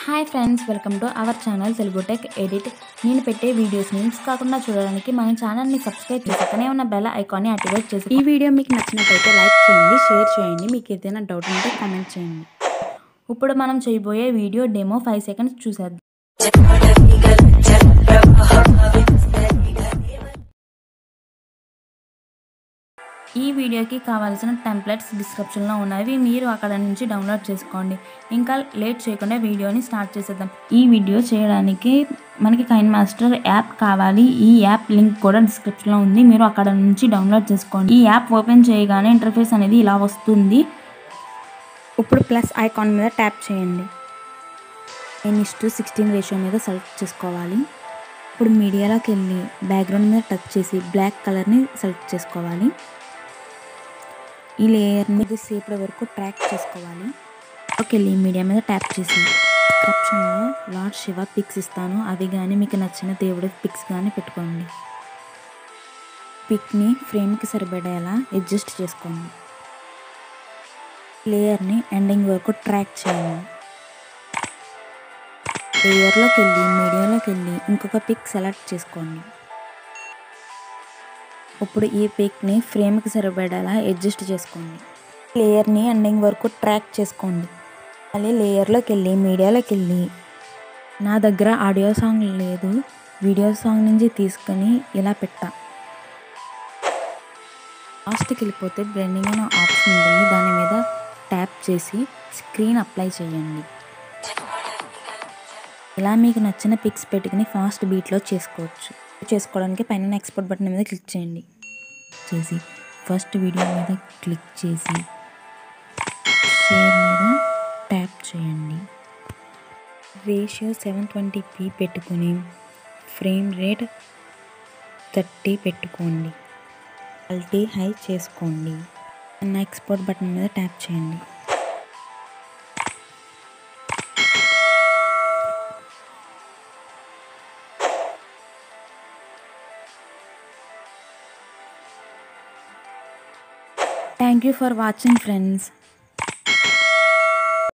hi friends welcome to our channel Telugu tech edit నేను పెట్టే వీడియోస్ని మిస్ కాకుండా చూడడానికి మన ఛానల్ని సబ్స్క్రైబ్ చేసి పక్కనే ఉన్న బెల్ ఐకాన్ని యాక్టివేట్ చేసి ఈ వీడియో మీకు నచ్చినట్టయితే లైక్ చేయండి షేర్ చేయండి మీకు ఏదైనా డౌట్ ఉంటే కామెంట్ చేయండి ఇప్పుడు మనం చేయబోయే వీడియో డెమో ఫైవ్ సెకండ్స్ చూసేద్దాం ఈ వీడియోకి కావాల్సిన టెంప్లెట్స్ డిస్క్రిప్షన్లో ఉన్నవి మీరు అక్కడ నుంచి డౌన్లోడ్ చేసుకోండి ఇంకా లేట్ చేయకుండా వీడియోని స్టార్ట్ చేసేద్దాం ఈ వీడియో చేయడానికి మనకి కైన్ మాస్టర్ యాప్ కావాలి ఈ యాప్ లింక్ కూడా డిస్క్రిప్షన్లో ఉంది మీరు అక్కడ నుంచి డౌన్లోడ్ చేసుకోండి ఈ యాప్ ఓపెన్ చేయగానే ఇంటర్ఫేస్ అనేది ఇలా వస్తుంది ఇప్పుడు ప్లస్ ఐకాన్ మీద ట్యాప్ చేయండి ten is to sixteen ratio మీద సెలెక్ట్ చేసుకోవాలి ఇప్పుడు మీడియాలోకి వెళ్ళి బ్యాక్గ్రౌండ్ మీద టచ్ చేసి బ్లాక్ కలర్ని సెలెక్ట్ చేసుకోవాలి ఈ లేయర్ని కొద్దిసేపటి వరకు ట్రాక్ చేసుకోవాలి ఓకే వెళ్ళి మీడియా మీద ట్యాప్ చేసి డిస్క్రిప్షన్లో లార్డ్ శివ పిక్స్ ఇస్తాను అవి కానీ మీకు నచ్చిన దేవుడి పిక్స్ కానీ పెట్టుకోండి పిక్ని ఫ్రేమ్కి సరిపడేలా అడ్జస్ట్ చేసుకోండి లేయర్ని ఎండింగ్ వరకు ట్రాక్ చేయండి లేయర్లోకి వెళ్ళి మీడియాలోకి వెళ్ళి ఇంకొక పిక్ సెలెక్ట్ చేసుకోండి ఇప్పుడు ఈ పిక్ని ఫ్రేమ్కి సరిపడేలా అడ్జస్ట్ చేసుకోండి లేయర్ని ఎండింగ్ వరకు ట్రాక్ చేసుకోండి మళ్ళీ లేయర్లోకి వెళ్ళి మీడియాలోకి వెళ్ళి నా దగ్గర ఆడియో సాంగ్ లేదు వీడియో సాంగ్ నుంచి తీసుకొని ఇలా పెట్టా లాస్ట్కి వెళ్ళిపోతే బ్లెండింగ్ అనే ఆప్షన్ ఉంటుంది దాని మీద ట్యాప్ చేసి స్క్రీన్ అప్లై చేయండి ఇలా మీకు నచ్చిన పిక్స్ పెట్టుకుని ఫాస్ట్ బీట్లో చేసుకోవచ్చు చేసుకోవడానికి పైన ఎక్స్పోర్ట్ బటన్ మీద క్లిక్ చేయండి చేసి ఫస్ట్ వీడియో మీద క్లిక్ చేసి షేర్ మీద ట్యాప్ చేయండి రేషియో సెవెన్ ట్వంటీ పీ పెట్టుకుని ఫ్రేమ్ రేట్ థర్టీ పెట్టుకోండి క్వాలిటీ హై చేసుకోండి అన్న ఎక్స్పోర్ట్ బటన్ మీద ట్యాప్ చేయండి thank you for watching friends